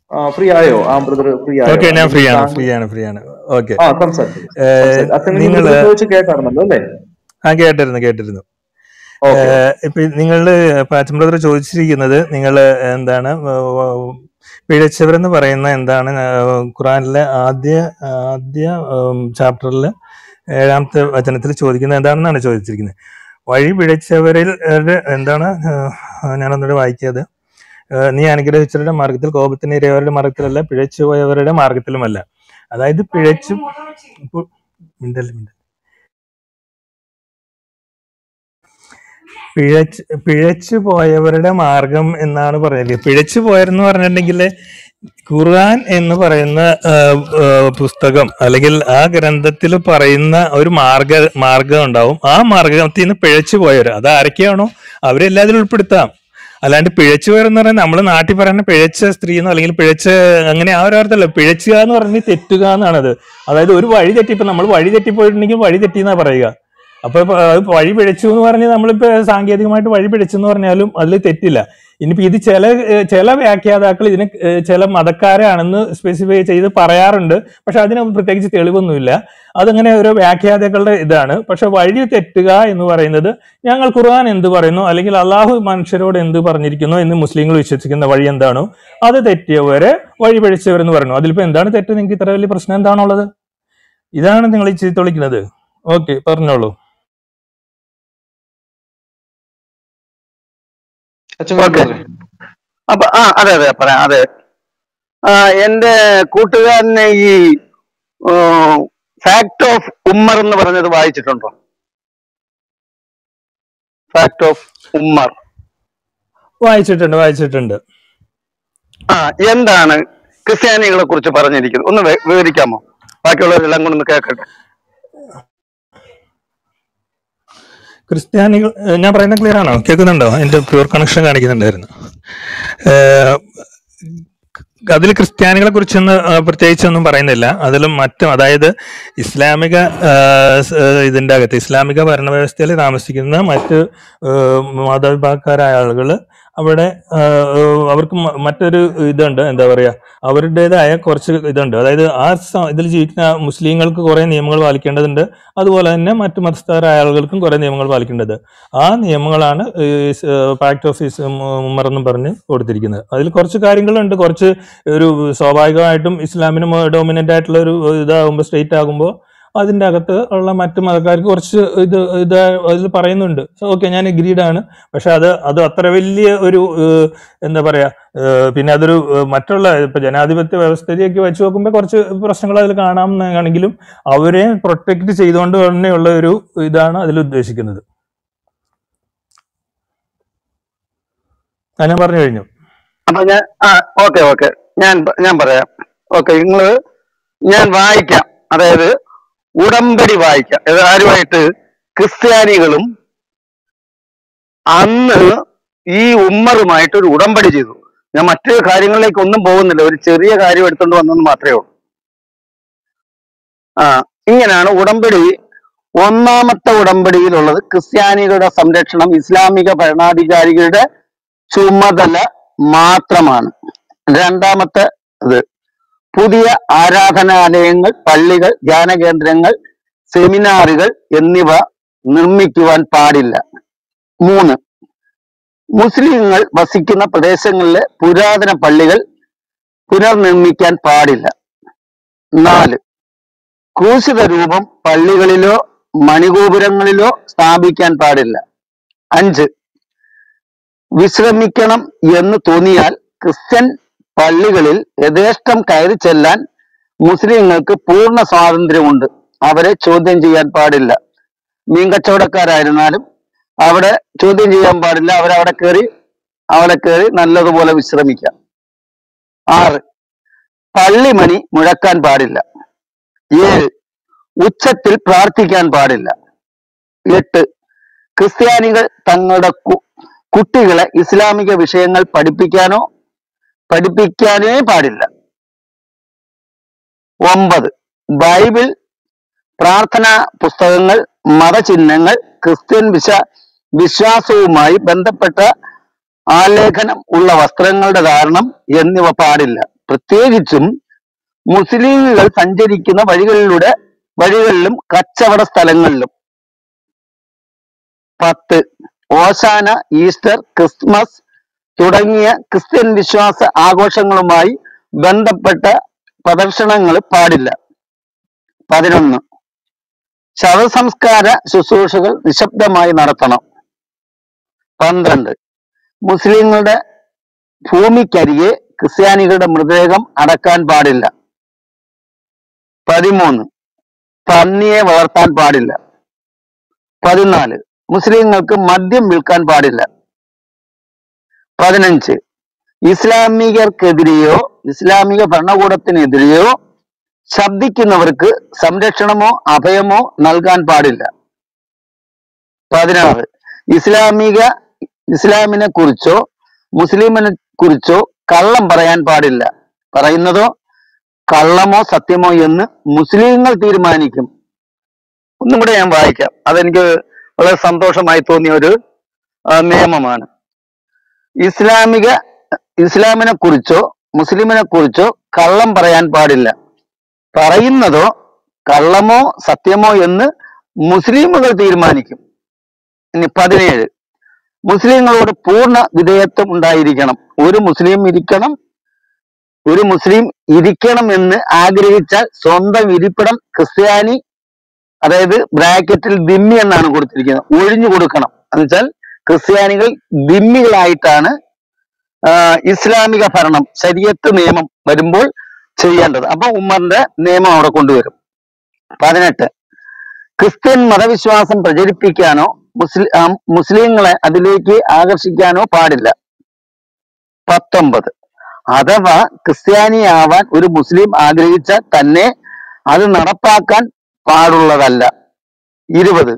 Free ആയോ ആ brother free ആയോ ഓക്കെ ഞാൻ ഫ്രീ അല്ലെങ്കിൽ ആണ് താങ്കൾ ഫ്രീ ആണ് ഫ്രീ ആണ് ഓക്കെ ആ സംസാരിച്ചു സംസാരിച്ചു അച്ഛൻ നിങ്ങള് ചോദിച്ച് കേട്ടായിരുന്നല്ലോ അല്ലേ ആ കേട്ടിരുന്നു കേട്ടിരുന്നു ഓക്കെ ഏഹ് ഇപ്പൊ നിങ്ങള് പാച്ചൻ ബ്രദർ ചോദിച്ചിരിക്കുന്നത് നിങ്ങൾ എന്താണ് പിഴച്ചവരെന്ന് പറയുന്ന എന്താണ് ഏഹ് ഖുറാനിലെ ആദ്യ ആദ്യ ചാപ്റ്ററിൽ ഏഴാമത്തെ വചനത്തിൽ ചോദിക്കുന്നത് എന്താണെന്നാണ് ചോദിച്ചിരിക്കുന്നത് വഴി പിഴച്ചവരിൽ ഏഹ് എന്താണ് ഏഹ് ഞാനൊന്നുകൂടെ വായിക്കാതെ ഏഹ് നീ അനുഗ്രഹിച്ചവരുടെ മാർഗത്തിൽ കോപത്തിന് ഇരയവരുടെ മാർഗത്തിലല്ല പിഴച്ചു പോയവരുടെ മാർഗത്തിലുമല്ല അതായത് പിഴച്ചു ഇപ്പോൾ മിണ്ടല്ലേ മിണ്ടല്ലേ പിഴച്ച് പിഴച്ചു പോയവരുടെ മാർഗം എന്നാണ് പറഞ്ഞത് പിഴച്ചു പോയതെന്ന് പറഞ്ഞിട്ടുണ്ടെങ്കിൽ ഖുർആൻ എന്ന് പറയുന്ന ആ, ആ, പുസ്തകം അല്ലെങ്കിൽ ആ ഗ്രന്ഥത്തിൽ പറയുന്ന ഒരു മാർഗ മാർഗം ഉണ്ടാവും ആ മാർഗത്തിൽ നിന്ന് പിഴച്ചു പോയവർ അത് ആരൊക്കെയാണോ അവരെല്ലാത്തിലും ഉൾപ്പെടുത്താം അല്ലാണ്ട് പിഴച്ചു പോയവരെന്ന് പറഞ്ഞാൽ നമ്മൾ നാട്ടിൽ പറയുന്ന പിഴച്ച സ്ത്രീ എന്നോ അല്ലെങ്കിൽ പിഴച്ച അങ്ങനെ ആ ഒരു അർത്ഥമല്ല പിഴച്ചുക എന്ന് പറഞ്ഞ് തെറ്റുക എന്നാണത് അതായത് ഒരു വഴി തെറ്റി ഇപ്പൊ നമ്മൾ വഴി തെറ്റിപ്പോയിട്ടുണ്ടെങ്കിൽ വഴി തെറ്റി എന്നാ പറയുക അപ്പൊ ഇപ്പൊ അത് വഴി പിഴച്ചു എന്ന് പറഞ്ഞ് നമ്മളിപ്പോ സാങ്കേതികമായിട്ട് വഴി പിഴച്ചു എന്ന് പറഞ്ഞാലും അതിൽ തെറ്റില്ല ഇനിയിപ്പോ ഇത് ചില ഏഹ് ചില വ്യാഖ്യാതാക്കൾ ഇതിന് ഏഹ് ചില മതക്കാരാണെന്ന് സ്പെസിഫൈ ചെയ്ത് പറയാറുണ്ട് പക്ഷെ അതിന് പ്രത്യേകിച്ച് തെളിവൊന്നുമില്ല അതങ്ങനെ ഓരോ വ്യാഖ്യാതാക്കളുടെ ഇതാണ് പക്ഷെ വഴി തെറ്റുക എന്ന് പറയുന്നത് ഞങ്ങൾ ഖുർആൻ എന്ത് പറയുന്നു അല്ലെങ്കിൽ അള്ളാഹു മനുഷ്യരോട് എന്ത് പറഞ്ഞിരിക്കുന്നു എന്ന് മുസ്ലിങ്ങൾ വിശ്വസിക്കുന്ന വഴി എന്താണോ അത് തെറ്റിയവരെ വഴി പിഴച്ചവരെന്ന് പറയുന്നു അതിലിപ്പോ എന്താണ് തെറ്റ് നിങ്ങൾക്ക് ഇത്ര വലിയ പ്രശ്നം എന്താണുള്ളത് ഇതാണ് നിങ്ങൾ ഈ ചീത്ത വിളിക്കുന്നത് ഓക്കെ പറഞ്ഞോളൂ അച്ഛൻ ഓക്കെ ബ്രദറെ അപ്പൊ ആ അതെ അതെ പറയാം അതെ ആ, എന്റെ കൂട്ടുകാരനെ ഈ ഫാക്ട് ഓഫ് ഉമ്മർ എന്ന് പറഞ്ഞത് വായിച്ചിട്ടുണ്ടോ ഫാക്ട് ഓഫ് ഉമ്മർ വായിച്ചിട്ടുണ്ട് വായിച്ചിട്ടുണ്ട് ആ എന്താണ് ക്രിസ്ത്യാനികളെ കുറിച്ച് പറഞ്ഞിരിക്കുന്നത് ഒന്ന് വി- വിവരിക്കാമോ ബാക്കിയുള്ളവരെല്ലാം കൂടെ ഒന്ന് കേൾക്കട്ടെ ക്രിസ്ത്യാനികൾ ഏഹ് ഞാൻ പറയുന്നത് ക്ലിയർ ആണോ കേൾക്കുന്നുണ്ടോ എന്റെ പ്യൂർ കണക്ഷൻ കാണിക്കുന്നുണ്ടായിരുന്നു അതിൽ ക്രിസ്ത്യാനികളെ കുറിച്ചൊന്നും പ്രത്യേകിച്ചൊന്നും പറയുന്നില്ല അതിലും മറ്റും അതായത് ഇസ്ലാമിക ആ, സ്, ഏഹ് ഇതിന്റെ അകത്ത് ഇസ്ലാമിക ഭരണവ്യവസ്ഥയിൽ താമസിക്കുന്ന മറ്റ് ഏഹ് മതവിഭാഗക്കാരായ ആളുകൾ അവിടെ ആ, ഏഹ് അവർക്ക് മ- മറ്റൊരു ഇതുണ്ട് എന്താ പറയാ അവരുടേതായ കുറച്ച് ഇതുണ്ട് അതായത് ആ സ- ഇതിൽ ജീവിക്കുന്ന മുസ്ലിങ്ങൾക്ക് കുറെ നിയമങ്ങൾ പാലിക്കേണ്ടതുണ്ട് അതുപോലെ തന്നെ മറ്റു മതസ്ഥരായ ആളുകൾക്കും കുറെ നിയമങ്ങൾ പാലിക്കേണ്ടത് ആ നിയമങ്ങളാണ് പാക്ട് ഓഫ് ഉമർ എന്നും പറഞ്ഞ് കൊടുത്തിരിക്കുന്നത് അതിൽ കുറച്ച് കാര്യങ്ങളുണ്ട് കുറച്ച് ഒരു സ്വാഭാവികമായിട്ടും ഇസ്ലാമിന് ഡോമിനന്റ് ആയിട്ടുള്ള ഒരു ഇതാകുമ്പോൾ സ്റ്റേറ്റ് ആകുമ്പോൾ അതിന്റെ അകത്ത് ഉള്ള മറ്റു മതക്കാർക്ക് കുറച്ച് ഇത് ഇത് അതിൽ പറയുന്നുണ്ട് ഓക്കെ ഞാൻ എഗ്രീഡ് ആണ് പക്ഷെ അത് അത് അത്ര വലിയ ഒരു ഏഹ്, എന്താ പറയാ ഏഹ്, പിന്നെ അതൊരു ഏഹ്, മറ്റുള്ള ഇപ്പൊ ജനാധിപത്യ വ്യവസ്ഥയൊക്കെ വെച്ച് നോക്കുമ്പോൾ കുറച്ച് പ്രശ്നങ്ങൾ അതിൽ കാണാമെന്നാണെങ്കിലും അവരെ പ്രൊട്ടക്ട് ചെയ്തുകൊണ്ട് തന്നെയുള്ള ഒരു ഇതാണ് അതിൽ ഉദ്ദേശിക്കുന്നത് അത് ഞാൻ പറഞ്ഞു കഴിഞ്ഞു അപ്പൊ ഞാൻ ആ ഓക്കെ ഓക്കെ ഞാൻ പ- ഞാൻ പറയാം ഓക്കെ നിങ്ങള് ഞാൻ വായിക്കാം അതായത് ഉടമ്പടി വായിക്കാം ഇത് ആരുമായിട്ട് ക്രിസ്ത്യാനികളും അന്ന് ഈ ഉമ്മറുമായിട്ട് ഒരു ഉടമ്പടി ചെയ്തു ഞാൻ മറ്റു കാര്യങ്ങളിലേക്ക് ഒന്നും പോകുന്നില്ല ഒരു ചെറിയ കാര്യം എടുത്തുകൊണ്ട് വന്നെന്ന് മാത്രമേ ഉള്ളൂ ആ ഇങ്ങനെയാണ് ഉടമ്പടി ഒന്നാമത്തെ ഉടമ്പടിയിലുള്ളത് ക്രിസ്ത്യാനികളുടെ സംരക്ഷണം ഇസ്ലാമിക ഭരണാധികാരികളുടെ ചുമതല മാത്രമാണ് രണ്ടാമത്തെ ഇത് പുതിയ ആരാധനാലയങ്ങൾ പള്ളികൾ ധ്യാനകേന്ദ്രങ്ങൾ സെമിനാറുകൾ എന്നിവ നിർമ്മിക്കുവാൻ പാടില്ല മൂന്ന് മുസ്ലിങ്ങൾ വസിക്കുന്ന പ്രദേശങ്ങളിലെ പുരാതന പള്ളികൾ പുനർനിർമ്മിക്കാൻ പാടില്ല നാല് ക്രൂശിത രൂപം പള്ളികളിലോ മണിഗോപുരങ്ങളിലോ സ്ഥാപിക്കാൻ പാടില്ല അഞ്ച് വിശ്രമിക്കണം എന്ന് തോന്നിയാൽ ക്രിസ്ത്യൻ പള്ളികളിൽ യഥേഷ്ടം കയറി ചെല്ലാൻ മുസ്ലിങ്ങൾക്ക് പൂർണ്ണ സ്വാതന്ത്ര്യമുണ്ട് അവരെ ചോദ്യം ചെയ്യാൻ പാടില്ല മീൻ കച്ചവടക്കാരായിരുന്നാലും അവിടെ ചോദ്യം ചെയ്യാൻ പാടില്ല അവരവിടെ കയറി അവിടെ കയറി നല്ലതുപോലെ വിശ്രമിക്കാം ആറ് പള്ളിമണി മുഴക്കാൻ പാടില്ല ഏഴ് ഉച്ചത്തിൽ പ്രാർത്ഥിക്കാൻ പാടില്ല എട്ട് ക്രിസ്ത്യാനികൾ തങ്ങളുടെ കു- കുട്ടികളെ ഇസ്ലാമിക വിഷയങ്ങൾ പഠിപ്പിക്കാനോ പഠിപ്പിക്കാനേ പാടില്ല ഒമ്പത് ബൈബിൾ പ്രാർത്ഥനാ പുസ്തകങ്ങൾ മതചിഹ്നങ്ങൾ ക്രിസ്ത്യൻ വിശ വിശ്വാസവുമായി ബന്ധപ്പെട്ട ആലേഖനം ഉള്ള വസ്ത്രങ്ങളുടെ ധാരണം എന്നിവ പാടില്ല പ്രത്യേകിച്ചും മുസ്ലിങ്ങൾ സഞ്ചരിക്കുന്ന വഴികളിലൂടെ വഴികളിലും കച്ചവട സ്ഥലങ്ങളിലും പത്ത് ഓശാന ഈസ്റ്റർ ക്രിസ്മസ് തുടങ്ങിയ ക്രിസ്ത്യൻ വിശ്വാസ ആഘോഷങ്ങളുമായി ബന്ധപ്പെട്ട പ്രദർശനങ്ങൾ പാടില്ല പതിനൊന്ന് ശവസംസ്കാര ശുശ്രൂഷകൾ നിശബ്ദമായി നടത്തണം പന്ത്രണ്ട് മുസ്ലിങ്ങളുടെ ഭൂമിക്കരികെ ക്രിസ്ത്യാനികളുടെ മൃതദേഹം അടക്കാൻ പാടില്ല പതിമൂന്ന് പന്നിയെ വളർത്താൻ പാടില്ല പതിനാല് മുസ്ലിങ്ങൾക്ക് മദ്യം വിൽക്കാൻ പാടില്ല പതിനഞ്ച് ഇസ്ലാമികർക്കെതിരെയോ ഇസ്ലാമിക ഭരണകൂടത്തിനെതിരെയോ ശബ്ദിക്കുന്നവർക്ക് സംരക്ഷണമോ അഭയമോ നൽകാൻ പാടില്ല പതിനാറ് ഇസ്ലാമിക ഇസ്ലാമിനെ കുറിച്ചോ മുസ്ലിമിനെ കുറിച്ചോ കള്ളം പറയാൻ പാടില്ല പറയുന്നതോ കള്ളമോ സത്യമോ എന്ന് മുസ്ലിങ്ങൾ തീരുമാനിക്കും ഒന്നും കൂടെ ഞാൻ വായിക്കാം അതെനിക്ക് വളരെ സന്തോഷമായി തോന്നിയ ഒരു ആ, നിയമമാണ് ഇസ്ലാമിക ഇസ്ലാമിനെ കുറിച്ചോ മുസ്ലിമിനെ കുറിച്ചോ കള്ളം പറയാൻ പാടില്ല പറയുന്നതോ കള്ളമോ സത്യമോ എന്ന് മുസ്ലിമുകൾ തീരുമാനിക്കും ഇനി പതിനേഴ് മുസ്ലിങ്ങളോട് പൂർണ്ണ വിധേയത്വം ഉണ്ടായിരിക്കണം ഒരു മുസ്ലിം ഇരിക്കണം ഒരു മുസ്ലിം ഇരിക്കണം എന്ന് ആഗ്രഹിച്ചാൽ സ്വന്തം ഇരിപ്പിടം ക്രിസ്ത്യാനി അതായത് ബ്രാക്കറ്റിൽ ദിമ്മി എന്നാണ് കൊടുത്തിരിക്കുന്നത് ഒഴിഞ്ഞു കൊടുക്കണം എന്നുവെച്ചാൽ ക്രിസ്ത്യാനികൾ ദിമ്മികളായിട്ടാണ് ആ, ഇസ്ലാമിക ഭരണം ശരീരത്ത് നിയമം വരുമ്പോൾ ചെയ്യേണ്ടത് അപ്പൊ ഉമ്മറിന്റെ നിയമം അവിടെ കൊണ്ടുവരും പതിനെട്ട് ക്രിസ്ത്യൻ മതവിശ്വാസം പ്രചരിപ്പിക്കാനോ മുസ്ലിം ആ, മുസ്ലിങ്ങളെ അതിലേക്ക് ആകർഷിക്കാനോ പാടില്ല പത്തൊമ്പത് അഥവാ ക്രിസ്ത്യാനിയാവാൻ ഒരു മുസ്ലിം ആഗ്രഹിച്ചാൽ തന്നെ അത് നടപ്പാക്കാൻ പാടുള്ളതല്ല ഇരുപത്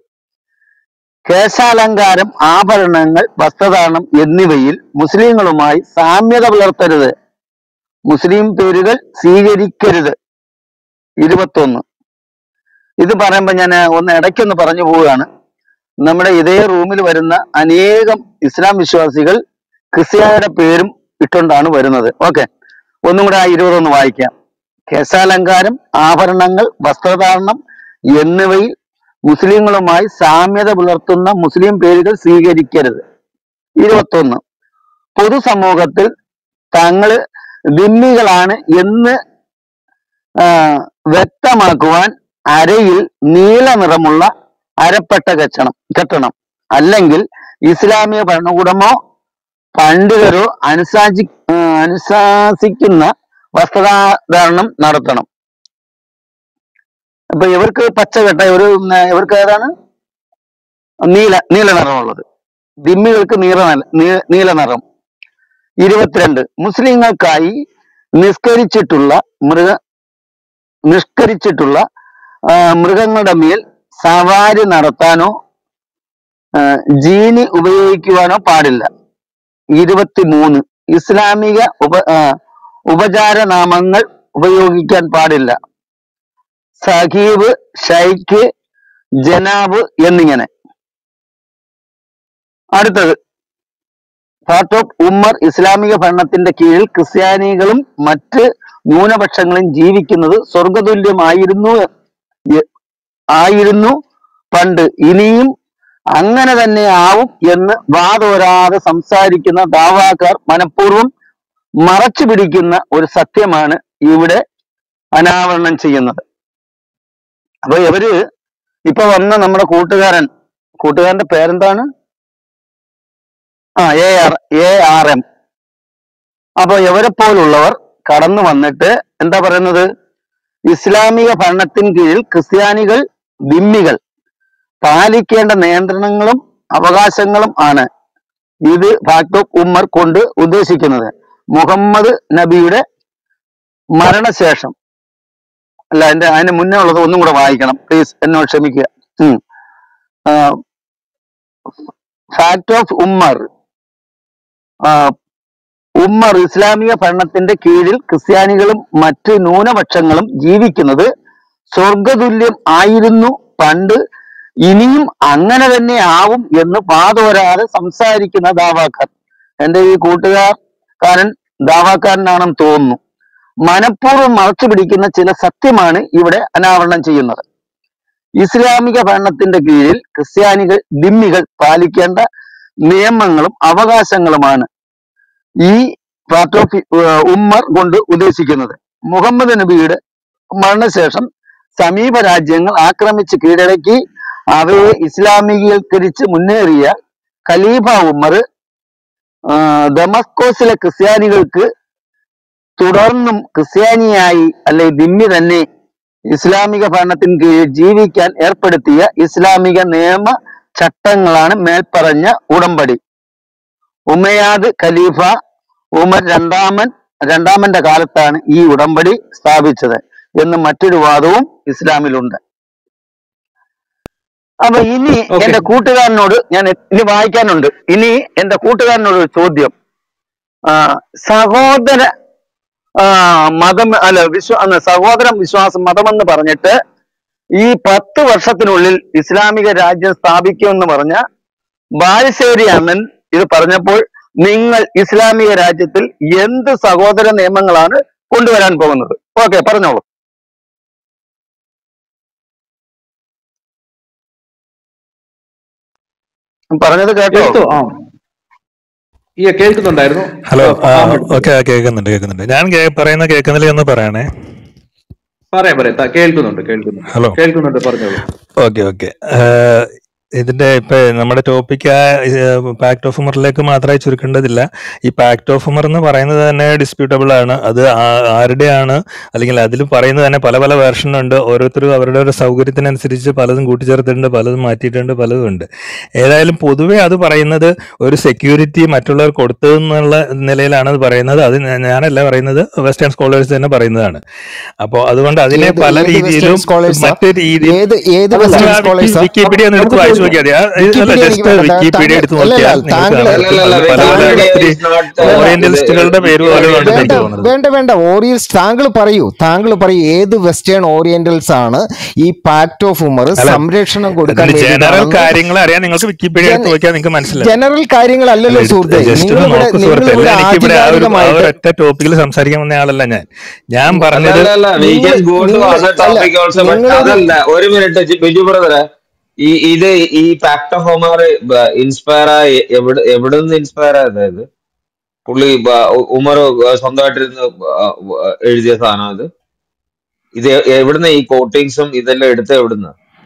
കേശാലങ്കാരം ആഭരണങ്ങൾ വസ്ത്രദാനം എന്നിവയിൽ മുസ്ലിങ്ങളുമായി സാമ്യത പുലർത്തരുത് മുസ്ലിം പേരുകൾ സ്വീകരിക്കരുത് ഇരുപത്തൊന്ന് ഇത് പറയുമ്പോൾ ഞാൻ ഒന്ന് ഇടയ്ക്കൊന്ന് പറഞ്ഞു പോവുകയാണ് നമ്മുടെ ഇതേ റൂമിൽ വരുന്ന അനേകം ഇസ്ലാം വിശ്വാസികൾ ക്രിസ്ത്യാനിയുടെ പേരും ഇട്ടുകൊണ്ടാണ് വരുന്നത് ഓക്കെ ഒന്നും കൂടെ ആ ഇരുപതൊന്ന് വായിക്കാം കേശാലങ്കാരം ആഭരണങ്ങൾ വസ്ത്രധാരണം എന്നിവയിൽ മുസ്ലിങ്ങളുമായി സാമ്യത പുലർത്തുന്ന മുസ്ലിം പേരുകൾ സ്വീകരിക്കരുത് ഇരുപത്തൊന്ന് പൊതുസമൂഹത്തിൽ തങ്ങള് ദിമ്മികളാണ് എന്ന് ആ, വ്യക്തമാക്കുവാൻ അരയിൽ നീല നിറമുള്ള അരപ്പട്ട കെട്ടണം കെട്ടണം അല്ലെങ്കിൽ ഇസ്ലാമിക ഭരണകൂടമോ പണ്ഡിതരോ അനുശാസി ആ, അനുശാസിക്കുന്ന വസ്ത്രധാരണം നടത്തണം അപ്പൊ ഇവർക്ക് പച്ച കെട്ട ഒരു ഉം, ഇവർക്ക് ഏതാണ് നീല നീല നിറമുള്ളത് ദിമ്മികൾക്ക് നീല നില- നീ- നീല നിറം ഇരുപത്തിരണ്ട് മുസ്ലിങ്ങൾക്കായി നിസ്കരിച്ചിട്ടുള്ള മൃഗ നിഷ്കരിച്ചിട്ടുള്ള ആ, മൃഗങ്ങളുടെ മേൽ സവാരി നടത്താനോ ആ, ജീനി ഉപയോഗിക്കുവാനോ പാടില്ല ഇരുപത്തിമൂന്ന് ഇസ്ലാമിക ഉപ ആ, ഉപചാര നാമങ്ങൾ ഉപയോഗിക്കാൻ പാടില്ല സഹീബ് ഷൈഖ് ജനാബ് എന്നിങ്ങനെ അടുത്തത് പാർട്ട് ഓഫ് ഉമ്മർ ഇസ്ലാമിക ഭരണത്തിന്റെ കീഴിൽ ക്രിസ്ത്യാനികളും മറ്റ് ന്യൂനപക്ഷങ്ങളും ജീവിക്കുന്നത് സ്വർഗതുല്യമായിരുന്നു എ- ആയിരുന്നു പണ്ട് ഇനിയും അങ്ങനെ തന്നെ ആവും എന്ന് വാതോരാതെ സംസാരിക്കുന്ന ദാവാക്കാർ മനഃപൂർവ്വം മറച്ചു പിടിക്കുന്ന ഒരു സത്യമാണ് ഇവിടെ അനാവരണം ചെയ്യുന്നത് അപ്പൊ ഇവര് ഇപ്പൊ വന്ന നമ്മുടെ കൂട്ടുകാരൻ കൂട്ടുകാരന്റെ പേരെന്താണ് ആ A R A R M അപ്പൊ ഇവരെ പോലുള്ളവർ കടന്നു വന്നിട്ട് എന്താ പറയുന്നത് ഇസ്ലാമിക ഭരണത്തിന് കീഴിൽ ക്രിസ്ത്യാനികൾ ദിമ്മികൾ പാലിക്കേണ്ട നിയന്ത്രണങ്ങളും അവകാശങ്ങളും ആണ് ഇത് ഫാക്ട് ഓഫ് ഉമ്മർ കൊണ്ട് ഉദ്ദേശിക്കുന്നത് മുഹമ്മദ് നബിയുടെ മരണശേഷം അല്ല എന്റെ അതിന് മുന്നേ ഉള്ളത് ഒന്നും കൂടെ വായിക്കണം പ്ലീസ് എന്നോട് ക്ഷമിക്കുക ഫാക്ട് ഓഫ് ഉമ്മർ ആ, ഉമ്മർ ഇസ്ലാമിക ഭരണത്തിന്റെ കീഴിൽ ക്രിസ്ത്യാനികളും മറ്റ് ന്യൂനപക്ഷങ്ങളും ജീവിക്കുന്നത് സ്വർഗതുല്യം ആയിരുന്നു പണ്ട് ഇനിയും അങ്ങനെ തന്നെ ആവും എന്ന് പാതോരാതെ സംസാരിക്കുന്ന ദാവാക്കാർ എന്റെ ഈ കൂട്ടുകാരൻ ദാവാക്കാരനാണെന്ന് തോന്നുന്നു മനഃപൂർവ്വം മറച്ചു പിടിക്കുന്ന ചില സത്യമാണ് ഇവിടെ അനാവരണം ചെയ്യുന്നത് ഇസ്ലാമിക ഭരണത്തിന്റെ കീഴിൽ ക്രിസ്ത്യാനികൾ ദിമ്മികൾ പാലിക്കേണ്ട നിയമങ്ങളും അവകാശങ്ങളുമാണ് ഈ പാർട്ട് ഓഫ് ഉമ്മർ കൊണ്ട് ഉദ്ദേശിക്കുന്നത് മുഹമ്മദ് നബിയുടെ മരണശേഷം സമീപ രാജ്യങ്ങൾ ആക്രമിച്ച് കീഴടക്കി അവയെ ഇസ്ലാമികീകരിച്ച് മുന്നേറിയ ഖലീഫ ഉമർ ആ, ദമസ്കോസിലെ ക്രിസ്ത്യാനികൾക്ക് തുടർന്നും ക്രിസ്ത്യാനിയായി അല്ലെ ദിമ്മി തന്നെ ഇസ്ലാമിക ഭരണത്തിന് കീഴിൽ ജീവിക്കാൻ ഏർപ്പെടുത്തിയ ഇസ്ലാമിക നിയമ ചട്ടങ്ങളാണ് മേൽപ്പറഞ്ഞ ഉടമ്പടി ഉമയാദ് ഖലീഫ ഉമർ രണ്ടാമൻ രണ്ടാമന്റെ കാലത്താണ് ഈ ഉടമ്പടി സ്ഥാപിച്ചത് എന്ന് മറ്റൊരു വാദവും ഇസ്ലാമിലുണ്ട് അപ്പൊ ഇനി Okay. എന്റെ കൂട്ടുകാരനോട് ഞാൻ ഇനി വായിക്കാനുണ്ട് ഇനി എന്റെ കൂട്ടുകാരനോട് ഒരു ചോദ്യം ആ, സഹോദര ആ, മതം അല്ല വിശ്വ അല്ല, സഹോദര വിശ്വാസം മതമെന്ന് പറഞ്ഞിട്ട് ഈ പത്ത് വർഷത്തിനുള്ളിൽ ഇസ്ലാമിക രാജ്യം സ്ഥാപിക്കുമെന്ന് പറഞ്ഞ ബാലുശ്ശേരി അണ്ണൻ ഇത് പറഞ്ഞപ്പോൾ നിങ്ങൾ ഇസ്ലാമിക രാജ്യത്തിൽ എന്ത് സഹോദര നിയമങ്ങളാണ് കൊണ്ടുവരാൻ പോകുന്നത് ഓക്കെ പറഞ്ഞോളൂ പറഞ്ഞത് കേട്ടോ കേൾത്തോ ആ ഈ കേൾക്കുന്നുണ്ടായിരുന്നു ഹലോ ആ, ആ, ഓക്കെ കേൾക്കുന്നുണ്ട് കേൾക്കുന്നുണ്ട് ഞാൻ കേ- പറയുന്ന കേൾക്കുന്നില്ല എന്ന് പറയണേ പറയാം പറയാം ത- കേൾക്കുന്നുണ്ട് കേൾക്കുന്നുണ്ട് ഹലോ കേൾക്കുന്നുണ്ട് പറഞ്ഞോളൂ ഓക്കെ ഓക്കെ ഇതിന്റെ ഇപ്പൊ നമ്മുടെ ടോപ്പിക് ആ പാക്ട് ഓഫ് ഉമറിലേക്ക് മാത്രമായി ചുരുക്കേണ്ടതില്ല ഈ പാക്ട് ഓഫ് ഉമർ എന്ന് പറയുന്നത് തന്നെ ഡിസ്പ്യൂട്ടബിൾ ആണ് അത് ആ- ആരുടെയാണ് അല്ലെങ്കിൽ അതിൽ പറയുന്നത് തന്നെ പല പല വേർഷൻ ഉണ്ട് ഓരോരുത്തരും അവരുടെ ഒരു സൗകര്യത്തിനനുസരിച്ച് പലതും കൂട്ടിച്ചേർത്തിട്ടുണ്ട് പലതും മാറ്റിയിട്ടുണ്ട് പലതും ഉണ്ട് ഏതായാലും പൊതുവെ അത് പറയുന്നത് ഒരു സെക്യൂരിറ്റി മറ്റുള്ളവർ കൊടുത്തു എന്നുള്ള നിലയിലാണ് അത് പറയുന്നത് അത് ഞാ- ഞാനല്ല പറയുന്നത് വെസ്റ്റേൺ സ്കോളേഴ്സ് തന്നെ പറയുന്നതാണ് അപ്പോൾ അതുകൊണ്ട് അതിനെ ഏത് പല ഏത് രീതിയിലും വെസ്റ്റേൺ സ്കോളേഴ്സാ മറ്റു രീതിയിൽ ഏത് ഏത് അതല്ല, വെസ്റ്റേൺ ആ സ്കോളേഴ്സാ വിക്കി- വിക്കിപീഡിയ ഒന്ന് എടുത്ത് വായിച്ചു നോക്കിയാൽ മതി ആ, ഇത് അല്ല വിക്കിപീഡിയ ജസ്റ്റ് എനിക്ക് വേണ്ട. വിക്കിപീഡിയ എടുത്ത് താങ്കൾ- നോക്കിയാൽ അല്ലല്ല, നിങ്ങൾക്ക് താങ്കൾ- കാണാൻ പറ്റും. അല്ലല്ല, പല പല വിക്കിപീഡിയ ഒത്തിരി is not, uh, ഓറിയന്റലിസ്റ്റുകളുടെ പേര് പോലും ഉണ്ടെന്ന് വേണ്ട എനിക്ക് തോന്നുന്നത് വേണ്ട വേണ്ട ഓറിയൽസ് താങ്കൾ പറയൂ താങ്കൾ പറയൂ ഏത് വെസ്റ്റേൺ ഓറിയന്റൽസ് ആണ് ഈ പാക്ട് ഓഫ് ഉമർ അല്ല, സംരക്ഷണം കൊടുക്കാൻ ഇതിന്റെ ജനറൽ വേണ്ടിയിട്ടാണെന്ന് കാര്യങ്ങൾ അറിയാൻ നിങ്ങൾക്ക് വിക്കിപീഡിയ എടുത്ത് ജന- നോക്കിയാൽ നിങ്ങൾക്ക് മനസ്സിലാവും ജനറൽ കാര്യങ്ങളല്ലല്ലോ സുഹൃത്തെ ജസ്റ്റ് ഒന്ന് നിങ്ങളിവിടെ നോക്ക് സുഹൃത്തെ നിങ്ങളിവിടെ അല്ല എനിക്കിവിടെ ആ ഒരു ആ ആധികാരികമായിട്ട് ഒരൊറ്റ ടോപ്പിക്കിൽ സംസാരിക്കാൻ വന്ന ആളല്ല ഞാൻ ഞാൻ പറഞ്ഞത് അല്ലല്ല വി നിങ്ങൾ- ക്യാൻ ഗോ ടു നിങ്ങൾ- അതർ ടോപ്പിക് അല്ല, ഓൾസോ ബട്ട് നിങ്ങളൊരു- അതല്ല ഒരു മിനിറ്റ് ബിജു ബ്രദറെ ഈ ഇത് ഈ പാക്ട് ഓഫ് ഹോമർ ഇൻസ്പയർ ആയി എവിടെ എവിടെ നിന്ന് ഇൻസ്പയർ ആയത് ഇത് പുള്ളി ബ- ഉ- ഉമർ സ്വന്തമായിട്ടിരുന്ന് ബ- ബ- എഴുതിയ സാധനം ഇത് ഇത് എ- എവിടുന്ന് ഈ കോട്ടിങ്സും ഇതെല്ലാം എടുത്ത എവിടുന്ന്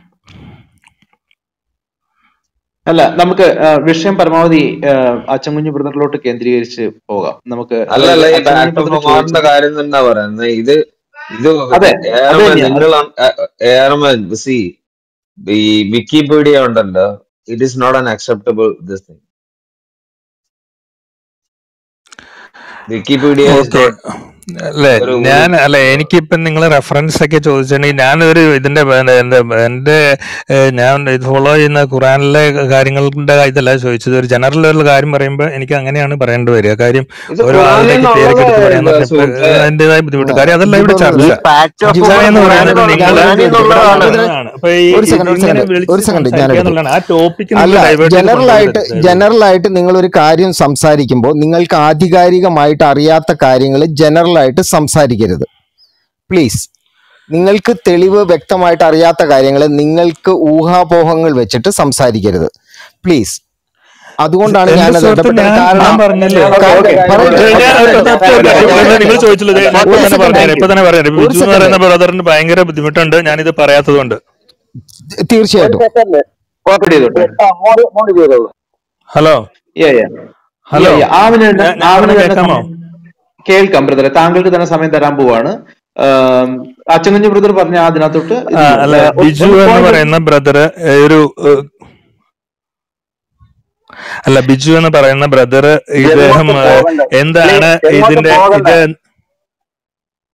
അല്ല നമുക്ക് ആ, വിഷയം പരമാവധി ആ, അച്ചൻകുഞ്ഞു ബ്രദറിലോട്ട് കേന്ദ്രീകരിച്ച് പോകാം നമുക്ക് അല്ലല്ല ഈ അച്ചൻകുഞ്ഞു പാക്ട് ഓഫ് brother ഹോമറിന്റെ ചോദിച്ചത് കാര്യം തന്നെ പറയുന്നത് ഇത് ഇത് അതെ, ഏറമൻ അതെ, നിങ്ങൾ ഏറമൻ സി ഈ വിക്കിപീഡിയ ഉണ്ടല്ലോ it is not an acceptable this thing Wikipedia is okay not അല്ലെ ഒരു ഞാൻ അല്ലെ എനിക്കിപ്പം നിങ്ങൾ റെഫറൻസ് ഒക്കെ ചോദിച്ചിട്ടുണ്ടെങ്കിൽ ഞാനൊരു ഇതിന്റെ ബ- എന്റെ എന്റെ ഏഹ്, ഞാൻ ഇത് ഫോളോ ചെയ്യുന്ന ഖുറാനിലെ കാര്യങ്ങളുടെ ഇതല്ല ചോദിച്ചത് ഒരു ജനറൽ ലെവൽ കാര്യം പറയുമ്പോൾ എനിക്ക് അങ്ങനെയാണ് പറയേണ്ടി വരിക കാര്യം ഇത് ഓരോ ആളുടെ ഖുറാനിൽ പേരൊക്കെ എടുത്ത് പറയാൻ നിന്നുള്ളതാണ് പറഞ്ഞപ്പോൾ സുഹൃത്തെ. അതിൻ്റെതായ ബുദ്ധിമുട്ട് കാര്യം അതല്ല ഇവിടെ ഈ ചർച്ച പാക്ട് ഓഫ് ജിസാ എന്ന് പറയുന്നത് ഖുറാനിലുള്ള- നിങ്ങൾ ഖുറാനിലുള്ളതാണ്. പറയുന്നതാണ്. അപ്പൊ ഈ ഒരു second, ഒരു ഇങ്ങനെ second, വിളിച്ച് ഒരു second, ഞാൻ സംസാരിക്കുക എടുത്തു. എന്നുള്ളതാണ്. ആ ടോപ്പിക്ക് അല്ല ജനറൽ ആയിട്ട് ജനറൽ ആയിട്ട് നിങ്ങൾ ഒരു കാര്യം സംസാരിക്കുമ്പോൾ നിങ്ങൾക്ക് ആധികാരികമായിട്ട് അറിയാത്ത കാര്യങ്ങൾ ജനറൽ ആയിട്ട് സംസാരിക്കരുത് പ്ലീസ് നിങ്ങൾക്ക് തെളിവ് വ്യക്തമായിട്ട് അറിയാത്ത കാര്യങ്ങൾ നിങ്ങൾക്ക് ഊഹാപോഹങ്ങൾ വെച്ചിട്ട് സംസാരിക്കരുത് പ്ലീസ് അതുകൊണ്ടാണ് എന്റെ ഞാൻ സുഹൃത്ത് ഞാൻ- ഞാൻ പറഞ്ഞല്ലോ. നിങ്ങൾ ചോദിച്ചല്ലോ ദേ, ഞാൻ ഇപ്പൊ തന്നെ പറഞ്ഞുതരാം ഇപ്പൊ തന്നെ പറയാം ഒരു ബിജു എന്ന് second. പറയുന്ന ബ്രദറിന് ഭയങ്കര ബുദ്ധിമുട്ടുണ്ട് ഞാനിത് പറയാത്തതുകൊണ്ട് തീർച്ചയായിട്ടും കോപ്പി ചെയ്തോട്ടെ hello Yeah, yeah. Hello Yeah, yeah. ആവിന് തന്നെ- ഞാൻ- ഞാൻ ആവിന് പറഞ്ഞത് തന്നെ കേൾക്കാമോ? സമയം- കേൾക്കാം ബ്രദറെ താങ്കൾക്ക് തന്നെ സമയം തരാൻ പോവാണ് ആം, അച്ചൻകുഞ്ഞു ബ്രദർ പറഞ്ഞ അതിനകത്തോട്ട് ഇത് ആ, അല്ല ഒരു- ബിജു ഒരു എന്ന് point പറയുന്ന ബ്രദർ ഒരു ഏഹ്, അല്ല ബിജു എന്ന് പറയുന്ന ബ്രദർ ഇദ്ദേഹം ഏഹ്, എന്താണ് Please, ഇതിന്റെ എങ്ങോട്ടും ഇത്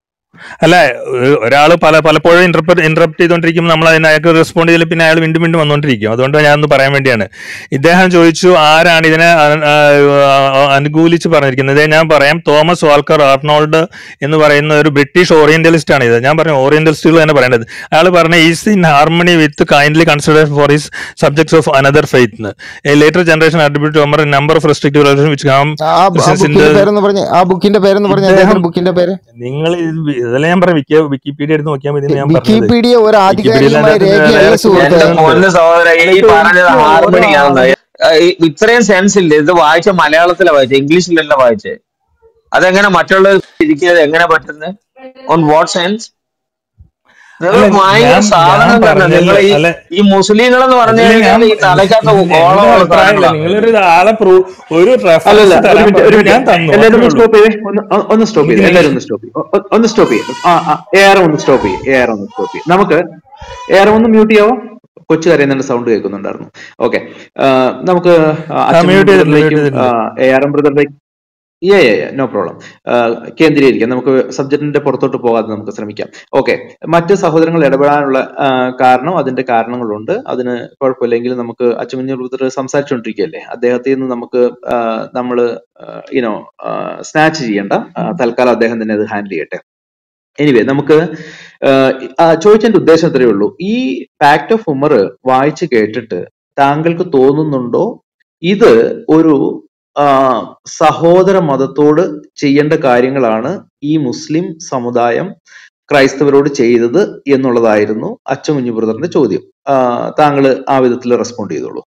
അല്ല ഒ- ഒരാള് പല പലപ്പോഴും ഇന്റർപ്രറ്റ് ഇന്ററപ്റ്റ് ചെയ്തുകൊണ്ടിരിക്കുമ്പോൾ നമ്മൾ അതിന് അയാൾക്ക് റെസ്പോണ്ട് ചെയ്തില്ല പിന്നെ അയാൾ വീണ്ടും വീണ്ടും വന്നുകൊണ്ടിരിക്കും അതുകൊണ്ട് ഞാൻ ഒന്ന് പറയാൻ വേണ്ടിയാണ് ഇദ്ദേഹം ചോദിച്ചു ആരാണ് ഇതിനെ അ- ആ- അനുകൂലിച്ച് പറഞ്ഞിരിക്കുന്നത് ഇത് ഞാൻ പറയാം തോമസ് വാൾക്കർ ആർണോൾഡ് എന്ന് പറയുന്ന ഒരു ബ്രിട്ടീഷ് ഓറിയന്റലിസ്റ്റ് ആണ് ഇത് ഞാൻ പറഞ്ഞു ഓറിയന്റലിസ്റ്റുകൾ തന്നെ പറയേണ്ടത് അയാൾ പറഞ്ഞ is in harmony with kindly consider for his subjects of another faith later generation attribute Omar number of restrictive relation which came ആ ആ ബുക്കിന്റെ പേരെന്ന് പറഞ്ഞ ആ ബുക്കിന്റെ പേരെന്ന് പറഞ്ഞ ഇദ്ദേഹം അദ്ദേഹത്തിന്റെ ബുക്കിന്റെ പേര് നിങ്ങൾ ഇതെല്ലാം ഞാൻ പറയാം വിക്കി വിക്കിപീഡിയ എടുത്ത് നോക്കിയാൽ മതി എന്ന് ഞാൻ പറഞ്ഞത് വിക്കിപീഡിയ ഒരു വിക്കിപീഡിയയിൽ ആധികാരികമായ അതിനകത്ത് രേഖയല്ല വേറെ സുഹൃത്തെ എന്റെ ഉണ്ട്. പൊന്ന് സഹോദര ഈ അല്ല, ഇത് പറഞ്ഞത് ഒരിക്കലും ഹാർമണി ഒരു ആണെന്ന് ഇത്രയും സെൻസ് ഇല്ല ഇത് വായിച്ച മലയാളത്തിലാണ് വായിച്ചത് ഇംഗ്ലീഷിലല്ല വായിച്ചത് അതെങ്ങനെ മറ്റുള്ളവർ ഇരിക്കുന്നത് എങ്ങനെ പറ്റുന്നത് ഓൺ വാട്ട് സെൻസ് നിങ്ങൾ അല്ല ഭയങ്കര ഞാൻ ഞാൻ സാധനം തന്നെ പറഞ്ഞല്ലോ നിങ്ങൾ ഈ അല്ല ഈ മുസ്ലിങ്ങൾ എന്ന് പറഞ്ഞു ഇല്ല ഞാൻ കഴിഞ്ഞാൽ ഈ തലയ്ക്കകത്ത് ഇതിന് എന്റെ ഓളമുള്ള അഭിപ്രായമല്ല സാധനങ്ങളാണ് നിങ്ങളൊരു ആളെ പ്രൂ ഒരു അല്ലല്ല റെഫറൻസ് ഒരു തരാൻ മിനിറ്റ് ഒരു പറഞ്ഞു ഞാൻ മിനിറ്റ് തന്നു എല്ലാവരും അത്രേ ഒന്ന് ഉള്ളൂ സ്റ്റോപ്പ് ചെയ്തേ ഒന്ന് ഒ- ഒന്ന് സ്റ്റോപ്പ് ചെയ്തേ ഇത് എല്ലാവരും ഒന്ന് സ്റ്റോപ്പ് ചെയ്യും ഒന്ന് സ്റ്റോപ്പ് ചെയ്യും ആ ആ എയർ ഒന്ന് സ്റ്റോപ്പ് ചെയ്യും എയർ ഒന്ന് സ്റ്റോപ്പ് ചെയ്യും നമുക്ക് എയർ ഒന്ന് മ്യൂട്ട് ചെയ്യാവോ കൊച്ചു കരയുന്നതിന്റെ സൗണ്ട് കേൾക്കുന്നുണ്ടായിരുന്നു ഓക്കെ നമുക്ക് ആ അച്ഛൻ മ്യൂട്ട് ചെയ്തിട്ടുണ്ട് മ്യൂട്ട് ബ്രദറിലേക്കും ചെയ്തിട്ടുണ്ട് എ ആർ എം ബ്രദറിലേക്ക് yeah yeah yeah no problem കേന്ദ്രീകരിക്കാം നമുക്ക് സബ്ജക്റ്റിന്റെ പുറത്തോട്ട് പോകാതെ നമുക്ക് ശ്രമിക്കാം ഓക്കെ മറ്റ് സഹോദരങ്ങൾ ഇടപെടാനുള്ള ആ, കാരണം അതിന്റെ കാരണങ്ങളുണ്ട് അതിന് കുഴപ്പമില്ലെങ്കിൽ നമുക്ക് അച്ചുമഞ്ഞൂർ ബ്രദർ സംസാരിച്ചുകൊണ്ടിരിക്കുകയല്ലേ അദ്ദേഹത്തിൽ നിന്ന് നമുക്ക് നമ്മൾ യുനോ സ്നാച്ച് ചെയ്യേണ്ട ആ, തൽക്കാലം അദ്ദേഹം തന്നെ അത് ഹാൻഡിൽ ചെയ്യട്ടെ എനിവേ നമുക്ക് ആഹ് ആ ചോദിച്ചതിന്റെ ഉദ്ദേശം ഇത്രയേ ഉള്ളൂ ഈ പാക്ട് ഓഫ് ഉമർ വായിച്ച് കേട്ടിട്ട് താങ്കൾക്ക് തോന്നുന്നുണ്ടോ ഇത് ഒരു ആ, സഹോദര മതത്തോട് ചെയ്യേണ്ട കാര്യങ്ങളാണ് ഈ മുസ്ലിം സമുദായം ക്രൈസ്തവരോട് ചെയ്തത് എന്നുള്ളതായിരുന്നു അച്ചമുഞ്ഞു ബ്രദറിന്റെ ചോദ്യം താങ്കൾ ആ വിധത്തിൽ റെസ്പോണ്ട് ചെയ്തോളൂ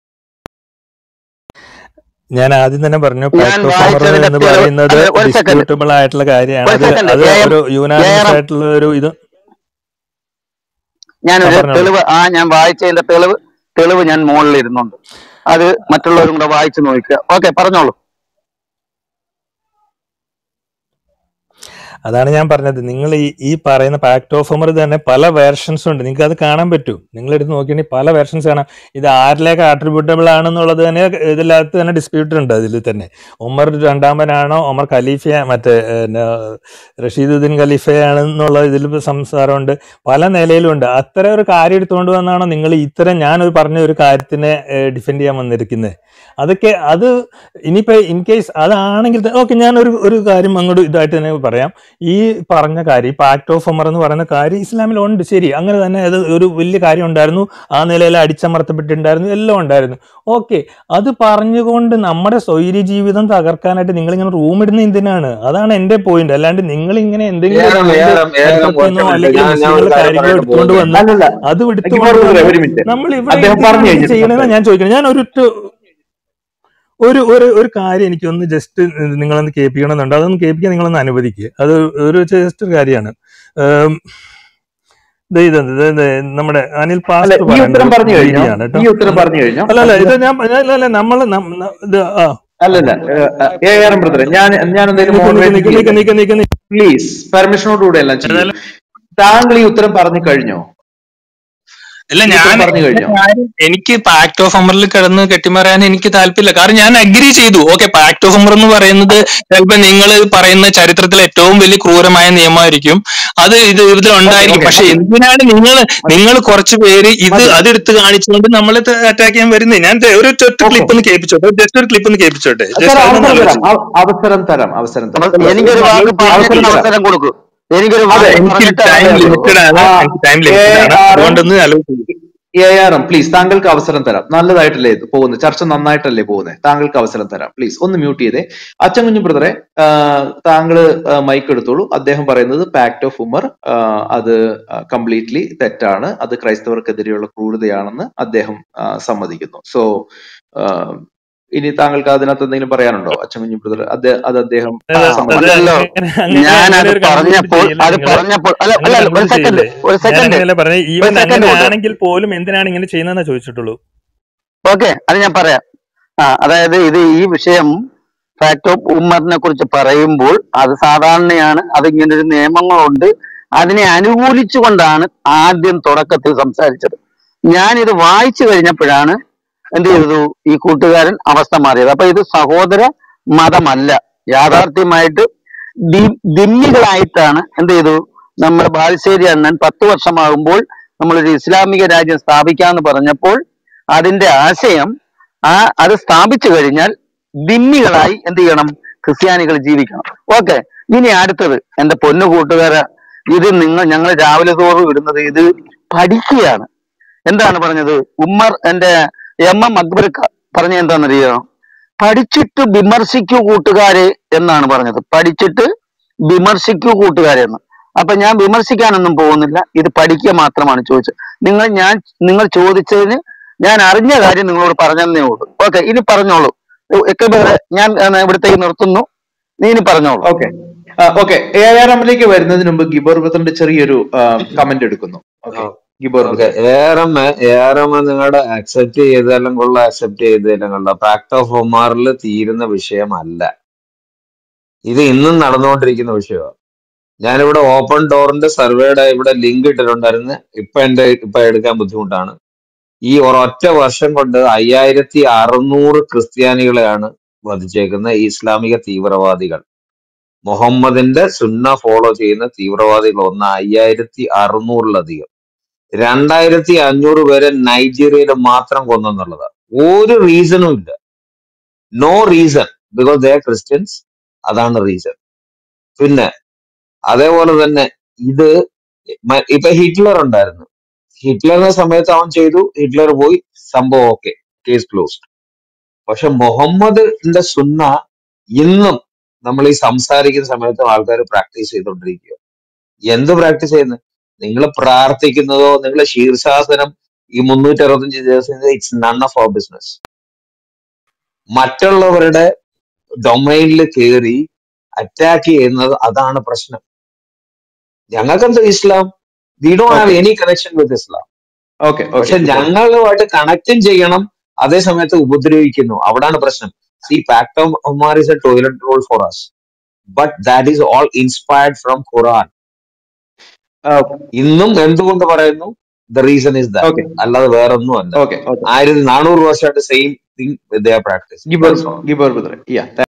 ഞാൻ ആദ്യം തന്നെ പറഞ്ഞു ഞാൻ പാക്ട് ഓഫ് ഉമർ വായിച്ചതിന്റെ എന്ന് തെളിവ് പറയുന്നത് അല്ല ഒരു സെക്കൻഡ് ഡിസ്പ്യൂട്ടബിൾ ആയിട്ടുള്ള കാര്യമാണ് ഒരു അത് സെക്കൻഡ് അത് എ എം ഒരു എ യുനാനിമസ് ആർ എം ആയിട്ടുള്ള ഒരു ഇത് ആ ഞാനൊരു പറഞ്ഞോളൂ തെളിവ് ആ ഞാൻ വായിച്ചതിന്റെ തെളിവ് തെളിവ് ഞാൻ മുകളിൽ ഇരുന്നുണ്ട് അത് മറ്റുള്ളവരും കൂടെ വായിച്ചു നോക്കുക ഓക്കെ പറഞ്ഞോളൂ അതാണ് ഞാൻ പറഞ്ഞത് നിങ്ങൾ ഈ ഈ പറയുന്ന പാക്ട് ഓഫ് ഉമർ തന്നെ പല വേർഷൻസ് ഉണ്ട് നിങ്ങൾക്ക് അത് കാണാൻ പറ്റും നിങ്ങൾ എടുത്ത് നോക്കിയാണെങ്കിൽ പല വേർഷൻസ് കാണാം ഇത് ആരിലേക്ക് ആട്രിബ്യൂട്ടബിൾ ആണെന്നുള്ളത് തന്നെ ഇതിനകത്ത് തന്നെ ഡിസ്പ്യൂട്ട് ഉണ്ട് അതിൽ തന്നെ ഉമർ രണ്ടാമനാണോ ഉമർ ഖലീഫ മറ്റേ പിന്നെ, റഷീദുദ്ദീൻ ഖലീഫയാണെന്നുള്ള ഇതിൽ സംസാരമുണ്ട് പല നിലയിലുണ്ട് അത്ര ഒരു കാര്യം എടുത്തുകൊണ്ട് വന്നാണോ നിങ്ങൾ ഇത്തരം ഞാനൊരു പറഞ്ഞ ഒരു കാര്യത്തിനെ ഡിഫെൻഡ് ചെയ്യാൻ വന്നിരിക്കുന്നത് അതൊക്കെ അത് ഇനിയിപ്പോ ഇൻ കേസ് അതാണെങ്കിൽ ഓക്കെ ഞാൻ ഒരു ഒരു കാര്യം അങ്ങോട്ട് ഇതായിട്ട് തന്നെ പറയാം ഈ പറഞ്ഞ കാര്യം ഈ പാക്ട് ഓഫ് ഉമർ എന്ന് പറയുന്ന കാര്യം ഇസ്ലാമിൽ ഉണ്ട് ശരി അങ്ങനെ തന്നെ അത് ഒരു വലിയ കാര്യം ഉണ്ടായിരുന്നു ആ നിലയിൽ അടിച്ചമർത്തപ്പെട്ടിട്ടുണ്ടായിരുന്നു എല്ലാം ഉണ്ടായിരുന്നു ഓക്കെ അത് പറഞ്ഞുകൊണ്ട് നമ്മുടെ സ്വൈര്യ ജീവിതം തകർക്കാനായിട്ട് നിങ്ങൾ ഇങ്ങനെ റൂം ഇടുന്ന എന്തിനാണ് അതാണ് എന്റെ പോയിന്റ് അല്ലാണ്ട് നിങ്ങൾ ഇങ്ങനെ എന്തെങ്കിലും ഒരു ഏറം മത ഏറം ഏറം ചരിത്രത്തിൽ നിന്നോ ഒറ്റ മിനിറ്റ് അല്ലെങ്കിൽ ഞാൻ ഞാൻ ഒരു മുസ്ലിങ്ങളുടെ കാര്യം കാര്യങ്ങൾ പറയാനായിട്ട് എടുത്തുകൊണ്ട് പോകുന്നത് വന്ന് അല്ലല്ല അത് അഖിൽ എടുത്തുകൊണ്ട് ബ്രദറെ വന്ന് ഒരു മിനിറ്റ് നമ്മൾ ഇവിടെ അദ്ദേഹം പറഞ്ഞു എന്തിനാണ് ഇത് കഴിഞ്ഞിട്ട് ചെയ്യണമെന്നാണ് സംസാരിക്കും ഞാൻ ചോദിക്കുന്നത് ഞാൻ ഒരു ഒരു ഒരു ഒരു കാര്യം എനിക്കൊന്ന് ജസ്റ്റ് നിങ്ങളൊന്ന് കേൾപ്പിക്കണമെന്നുണ്ട് അതൊന്ന് കേൾപ്പിക്കാൻ നിങ്ങളൊന്ന് അനുവദിക്കുക അത് ഒരു ജസ്റ്റ് ഒരു കാര്യമാണ് ഏം, ദേ ഇത് ദേ ഇത് നമ്മുടെ അനിൽ അല്ല പാസ്റ്റർ ഈ പറയുന്ന ഉത്തരം ഒരു പറഞ്ഞു കഴിഞ്ഞോ രീതിയാണ് കേട്ടോ ഈ ഉത്തരം പറഞ്ഞു കഴിഞ്ഞോ അല്ല അല്ല ഇത് അല്ല ഞാൻ അല്ല അല്ല നമ്മൾ ഇത് ആ അല്ലല്ല എ ആർ എം ബ്രദറെ ഞാൻ ഞാൻ എന്തെങ്കിലും നിക്ക് നിക്ക് മോഡറേറ്റ് നിക്ക് നിക്ക് ചെയ്യട്ടെ നിക്ക് നിക്ക് നിക്ക് പ്ലീസ് പെർമിഷനോടുകൂടെ എല്ലാം ചെയ്യൂ ഏതായാലും താങ്കൾ ഈ ഉത്തരം പറഞ്ഞു കഴിഞ്ഞോ ഇല്ല ഈ ഉത്തരം ഞാൻ പറഞ്ഞു എന്റെ കഴിഞ്ഞോ കാര്യം എനിക്ക് പാക്ട് ഓഫ് അമറിൽ കിടന്ന് കെട്ടിമറിയാൻ എനിക്ക് താല്പര്യമില്ല കാരണം ഞാൻ അഗ്രി ചെയ്തു ഓക്കെ പാക്ട് ഓഫ് അമർ എന്ന് പറയുന്നത് ചിലപ്പോ നിങ്ങൾ പറയുന്ന ചരിത്രത്തിലെ ഏറ്റവും വലിയ ക്രൂരമായ നിയമമായിരിക്കും അത് ഇത് ഇതിൽ ഓക്കെ ഉണ്ടായിരിക്കും ഓക്കെ പക്ഷെ മതി എന്തിനാണ് നിങ്ങൾ മതി നിങ്ങൾ കുറച്ച് പേര് ഇത് മതി അതെടുത്ത് കാണിച്ചുകൊണ്ട് നമ്മളെ അറ്റാക്ക് ചെയ്യാൻ വരുന്നത് ഞാൻ ദേ ഒരു ഒറ്റ ഓക്കെ ക്ലിപ്പ് ഒന്ന് കേൾപ്പിച്ചോട്ടെ ജസ്റ്റ് ഒരു ക്ലിപ്പ് ഒന്ന് കേൾപ്പിച്ചോട്ടെ ജസ്റ്റ് തരാം അതൊന്ന് അവസരം തരാം ആലോചിച്ചു അവ- അവസരം തരാം അവസരം തരാം അപ്പൊ എനിക്കൊരു നിങ്ങൾ വാക്ക് പറഞ്ഞിട്ട് അവസരം തരാം അവസരം കൊടുക്കൂ എനിക്കൊരു അതെ വാക്ക് എനിക്ക് പറഞ്ഞിട്ട് ടൈം അതെ അവസരം അതെ കൊടുക്കൂ ലിമിറ്റഡ് ആണ് ആ എനിക്ക് ടൈം എ ലിമിറ്റഡ് ആണ് ആർ എം അതുകൊണ്ടൊന്ന് ആലോചിച്ചു എ ആർ എം പ്ലീസ് താങ്കൾക്ക് അവസരം തരാം നല്ലതായിട്ടല്ലേ ഇത് പോകുന്നത് ചർച്ച നന്നായിട്ടല്ലേ പോകുന്നത് താങ്കൾക്ക് അവസരം തരാം പ്ലീസ് ഒന്ന് മ്യൂട്ട് ചെയ്തേ അച്ഛൻ കുഞ്ഞു ബ്രദറെ താങ്കൾ മൈക്ക് എടുത്തോളൂ അദ്ദേഹം പറയുന്നത് പാക്ട് ഓഫ് ഉമർ ആ, അത് കംപ്ലീറ്റ്ലി തെറ്റാണ് അത് ക്രൈസ്തവർക്കെതിരെയുള്ള ക്രൂരതയാണെന്ന് അദ്ദേഹം ആ, സമ്മതിക്കുന്നു സോ ഇനി താങ്കൾക്ക് അതിനകത്ത് എന്തെങ്കിലും പറയാനുണ്ടോ അച്ഛൻ കുഞ്ഞു ബ്രദർ അത് അത് അദ്ദേഹം ആ അത് സമ്മതിക്കുന്നു ഉണ്ടല്ലോ അങ്ങനെ അങ്ങനെ ഞാൻ അങ്ങനെ അത് ഒരു കൺക്ലൂഡ് പറഞ്ഞപ്പോൾ ചെയ്യില്ല അത് നിങ്ങൾ പറഞ്ഞപ്പോൾ അല്ല അങ്ങനെ അല്ല ഒരു കൺക്ലൂഡ് സെക്കൻഡ് ചെയ്യില്ലേ ഒരു ഞാൻ സെക്കൻഡ് അങ്ങനെയല്ല പറഞ്ഞത് ഒരു ഈവൻ സെക്കൻഡ് അങ്ങനെ കൂട്ട് ആണെങ്കിൽ പോലും എന്തിനാണ് ഇങ്ങനെ ചെയ്യുന്നതെന്നാ ചോദിച്ചിട്ടുള്ളൂ ഓക്കെ അത് ഞാൻ പറയാം ആ അതായത് ഇത് ഈ വിഷയം ഫാക്ട് ഓഫ് ഉമ്മറിനെ കുറിച്ച് പറയുമ്പോൾ അത് സാധാരണയാണ് അത് ഇങ്ങനൊരു നിയമങ്ങളുണ്ട് അതിനെ അനുകൂലിച്ചുകൊണ്ടാണ് ആദ്യം തുടക്കത്തിൽ സംസാരിച്ചത് ഞാൻ ഇത് വായിച്ചു കഴിഞ്ഞപ്പോഴാണ് എന്ത് ചെയ്തു ഈ കൂട്ടുകാരൻ അവസ്ഥ മാറിയത് അപ്പൊ ഇത് സഹോദര മതമല്ല യാഥാർത്ഥ്യമായിട്ട് ദി- ദിമ്മികളായിട്ടാണ് എന്ത് ചെയ്തു നമ്മുടെ ബാലുശ്ശേരി അണ്ണൻ പത്ത് വർഷമാകുമ്പോൾ നമ്മളൊരു ഇസ്ലാമിക രാജ്യം സ്ഥാപിക്കാന്ന് പറഞ്ഞപ്പോൾ അതിന്റെ ആശയം ആ അത് സ്ഥാപിച്ചു കഴിഞ്ഞാൽ ദിമ്മികളായി എന്ത് ചെയ്യണം ക്രിസ്ത്യാനികൾ ജീവിക്കണം ഓക്കെ ഇനി അടുത്തത് എന്റെ പൊന്നു കൂട്ടുകാര ഇത് നിങ്ങൾ ഞങ്ങൾ രാവിലെ തോറും ഇടുന്നത് ഇത് പഠിക്കുകയാണ് എന്താണ് പറഞ്ഞത് ഉമ്മർ എന്റെ എം എം അക്ബർ ക- പറഞ്ഞ എന്താണെന്നറിയോ പഠിച്ചിട്ട് വിമർശിക്കൂ കൂട്ടുകാരെ എന്നാണ് പറഞ്ഞത് പഠിച്ചിട്ട് വിമർശിക്കൂ കൂട്ടുകാരെ എന്ന് അപ്പൊ ഞാൻ വിമർശിക്കാനൊന്നും പോകുന്നില്ല ഇത് പഠിക്കുക മാത്രമാണ് ചോദിച്ചത് നിങ്ങൾ ഞാൻ നിങ്ങൾ ചോദിച്ചതിന് ഞാൻ അറിഞ്ഞ കാര്യം നിങ്ങളോട് പറഞ്ഞതേ ഉള്ളൂ ഓക്കെ ഇനി പറഞ്ഞോളൂ ഒക്കെ ഞാൻ ആ, ഇവിടത്തേക്ക് നിർത്തുന്നു നീ ഇനി പറഞ്ഞോളൂ ഓക്കെ ഓക്കെ എ ആർ എമ്മിലേക്ക് വരുന്നതിന് മുമ്പ് ഗിബോർ ബുദ്ധന്റെ ചെറിയൊരു കമന്റ് എടുക്കുന്നു ഓക്കെ ഗിബോർ ഓക്കെ ഏറമ്മ ഏറമ്മ നിങ്ങളുടെ അക്സെപ്റ്റ് ചെയ്താലും കൊള്ള അക്സെപ്റ്റ് ചെയ്താലും കൊള്ള പാക്ട് ഓഫ് ഒമാറിൽ തീരുന്ന വിഷയമല്ല ഇത് ഇന്നും നടന്നുകൊണ്ടിരിക്കുന്ന വിഷയമാണ് ഞാനിവിടെ ഓപ്പൺ ഡോറിന്റെ സർവേയുടെ ഇവിടെ ലിങ്ക് ഇട്ടിട്ടുണ്ടായിരുന്നു ഇപ്പൊ എന്റെ ഇപ്പൊ എടുക്കാൻ ബുദ്ധിമുട്ടാണ് ഈ ഒരൊറ്റ വർഷം കൊണ്ട് അയ്യായിരത്തി അറുന്നൂറ് ക്രിസ്ത്യാനികളെയാണ് വധിച്ചേക്കുന്ന ഈ ഇസ്ലാമിക തീവ്രവാദികൾ മുഹമ്മദിന്റെ സുന്ന ഫോളോ ചെയ്യുന്ന തീവ്രവാദികൾ ഒന്ന് അയ്യായിരത്തി അറുന്നൂറിലധികം രണ്ടായിരത്തി അഞ്ഞൂറ് പേരെ നൈജീരിയയിൽ മാത്രം കൊന്നെന്നുള്ളതാണ് ഒരു റീസണും ഇല്ല no reason because they Christians അതാണ് റീസൺ പിന്നെ അതേപോലെ തന്നെ ഇത് മ- ഇപ്പൊ ഹിറ്റ്ലർ ഉണ്ടായിരുന്നു ഹിറ്റ്ലറിന്റെ സമയത്ത് അവൻ ചെയ്തു ഹിറ്റ്ലർ പോയി സംഭവം ഓക്കെ കേസ് ക്ലോസ്ഡ് പക്ഷെ മുഹമ്മദിന്റെ സുന്ന ഇന്നും നമ്മൾ ഈ സംസാരിക്കുന്ന സമയത്ത് ആൾക്കാർ പ്രാക്ടീസ് ചെയ്തുകൊണ്ടിരിക്കുക എന്ത് പ്രാക്ടീസ് ചെയ്യുന്നത് നിങ്ങൾ പ്രാർത്ഥിക്കുന്നതോ നിങ്ങൾ ശീർഷാസനം ഈ മുന്നൂറ്റി അറുപത്തഞ്ച് ദിവസം it's none of our business മറ്റുള്ളവരുടെ ഡൊമൈനിൽ കയറി അറ്റാക്ക് ചെയ്യുന്നത് അതാണ് പ്രശ്നം ഞങ്ങൾക്കെന്താ Islam we do have okay any connection with Islam okay okay പക്ഷെ ഞങ്ങളുമായിട്ട് കണക്റ്റും ചെയ്യണം അതേ സമയത്ത് ഉപദ്രവിക്കുന്നു അവിടാണ് പ്രശ്നം see pact of Omar is a toilet roll for us but that is all inspired from Quran ഇന്നും എന്തുകൊണ്ട് പറയുന്നു the reason is that okay അല്ലാതെ വേറൊന്നും അല്ല ഓക്കെ ഓക്കെ ആയിരത്തി നാനൂറ് വർഷമായിട്ട് സെയിം തിങ് വിത്ത് പ്രാക്ടീസ് ഗിബോർ ഗിബോർ ബുദ്ധറെ യാ